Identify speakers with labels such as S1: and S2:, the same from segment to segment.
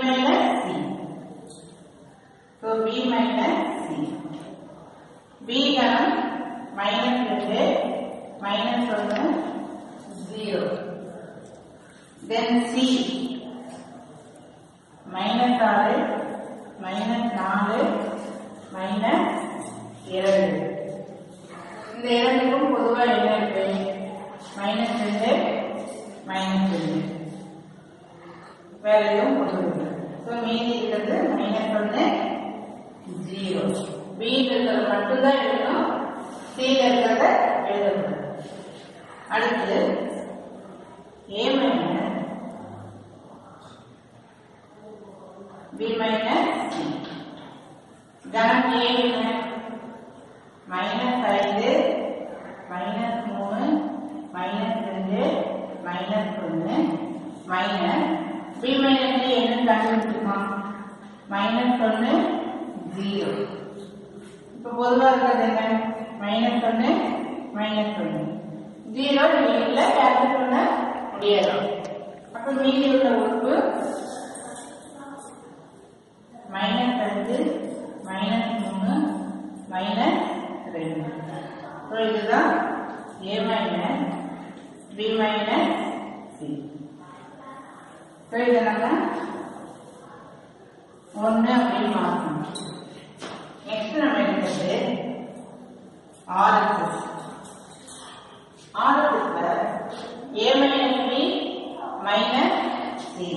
S1: minus c. So b minus c. b கணம் minus ரெண்டு minus ஒன்று zero. Then c minus ஆறு minus நாலு minus இரண்டு. இந்த இரண்டுக்கும் பொதுவா என்ன இருக்கு minus ரெண்டு minus ரெண்டு. வேற எதுவும் கொண்டு வரல ஸோ மீதி இருக்கிறது மைனஸ் ஒன்று ஜீரோ பி இருக்கிறது மட்டும்தான் எழுதணும் சியில் இருக்கிறத எழுதணும் அடுத்து A minus B minus C கணம் ஏ என்ன மைனஸ் ஐந்து மைனஸ் மூணு மைனஸ் ரெண்டு மைனஸ் ஒன்று மைனஸ் பி மைனஸ் டி என்ன கண்டுபிடிச்சிருக்கோம் மைனஸ் ஒன்று ஜீரோ இப்போ பொதுவாக இருக்கிறது என்ன மைனஸ் ஒன்று மைனஸ் ஒன்று ஜீரோ இல்லை கேன்சல் பண்ண முடியாது அப்போ மீதி உள்ள உறுப்பு மைனஸ் அஞ்சு மைனஸ் மூணு மைனஸ் ரெண்டு ஸோ இதுதான் A minus B minus C so இதை நம்ம ஒன்று அப்படின்னு மாற்றணும் நெக்ஸ்ட் நம்ம எடுக்கிறது ஆர்எஸ் ஆர்எஸ்ல A minus B minus C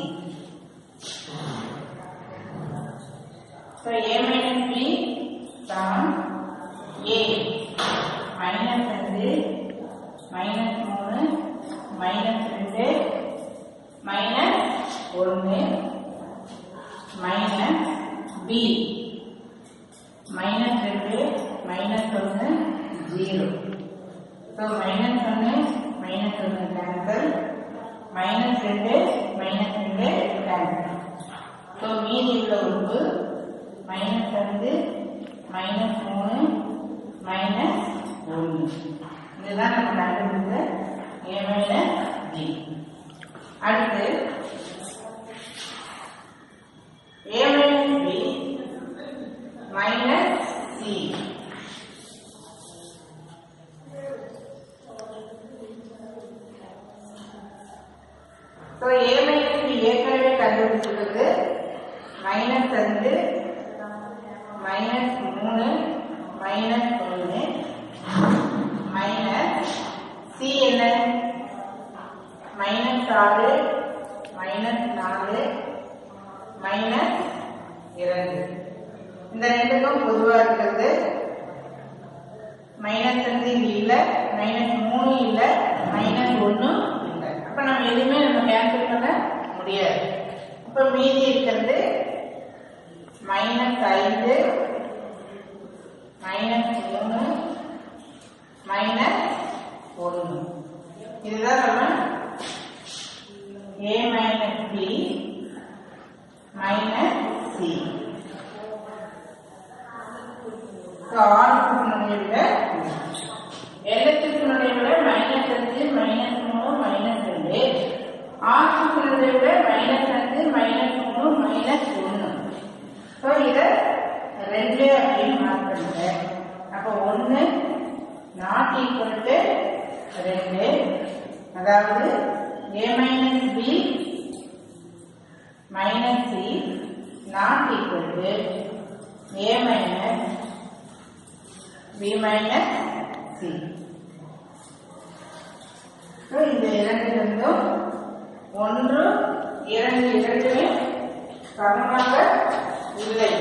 S1: so A minus B சமம் ஏ மைனஸ் ரெண்டு மைனஸ் மூணு மைனஸ் ரெண்டு மைனஸ் ஒன்று மைனஸ் பி மைனஸ் ரெண்டு மைனஸ் ஒன்று ஜீரோ ஸோ மைனஸ் ஒன்று மைனஸ் ஒன்று கேன்சல் மைனஸ் ரெண்டு மைனஸ் ரெண்டு கேன்சல் ஸோ மீதி உள்ள உறுப்பு மைனஸ் ரெண்டு மைனஸ் மூணு மைனஸ் ஒன்று இதுதான் நம்ம கண்டுபிடிச்ச ஏ மைனஸ் ஜி அடுத்து a minus b minus c so a minus b ஏற்கனவே கண்டுபிடிச்சிருக்கு மைனஸ் ரெண்டு மைனஸ் மூணு மைனஸ் ஒன்று மைனஸ் சி என்ன மைனஸ் ஆறு மைனஸ் நாலு மைனஸ் இரண்டு இந்த ரெண்டுக்கும் பொதுவா இருக்கிறது மைனஸ் ரெண்டு இங்க இல்ல மைனஸ் மூணு இல்ல மைனஸ் ஒன்னும் இல்ல அப்ப நம்ம எதுவுமே நம்ம கேன்சல் பண்ண முடியாது அப்ப மீதி இருக்கிறது மைனஸ் ஐந்து மைனஸ் மூணு மைனஸ் ஒன்று இதுதான் நம்ம A minus B minus C. So, R சுக்குனுடைய விட L சுக்குனுடைய விட மைனஸ் அஞ்சு மைனஸ் மூணு மைனஸ் ரெண்டு R சுக்குனுடைய விட மைனஸ் அஞ்சு மைனஸ் மூணு மைனஸ் ஒன்று ஸோ இதை ரெண்டு அப்படின்னு மார்க் பண்ணுங்க அப்போ ஒன்று நாட் ஈக்குவல் டு ரெண்டு அதாவது A minus B minus c not equal to a minus b minus c. So, இந்த இரண்டிலிருந்தும் ஒன்று இரண்டு இரண்டுமே சமமாக இல்லை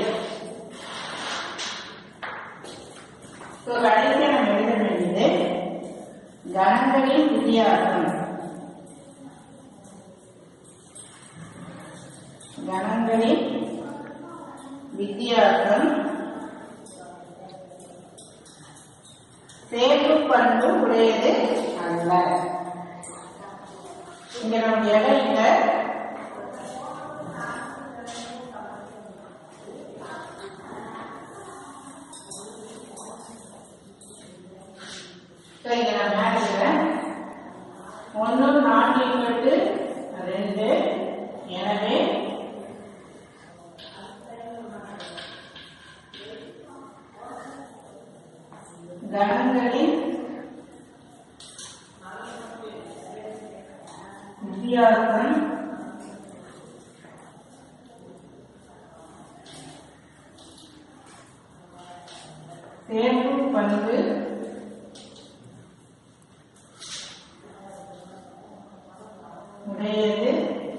S1: ஸோ கடைசியாக நம்ம எழுத வேண்டியது கணங்களின் வித்தியாசம் கணங்களின் வித்தியாசம் சேர்ப்பு பண்பு உடையது அல்ல இங்க நம்ம இடம் இல்ல So, இங்க நான் மேல இருக்கிறேன் ஒன்று நான்கு ஈக்குவல் ரெண்டு எனவே கணங்களின் வித்தியாசம் சேர்ப்பு பண்பு உடையது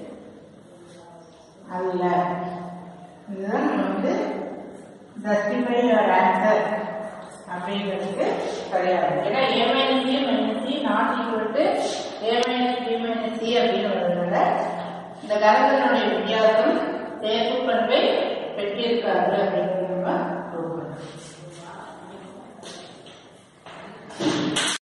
S1: அல்ல இதுதான் நம்ம வந்து ஜஸ்டிஃபை யுவர் ஆன்சர் அப்படிங்கிறதுக்கு கிடையாது ஏன்னா A minus C minus C not equal to A minus B minus C அப்படின்னு வருதுனால இந்த கரகத்தினுடைய வித்தியாசம் சேர்ப்பு பண்பை பெற்றிருக்காது அப்படிங்கிறது நம்ம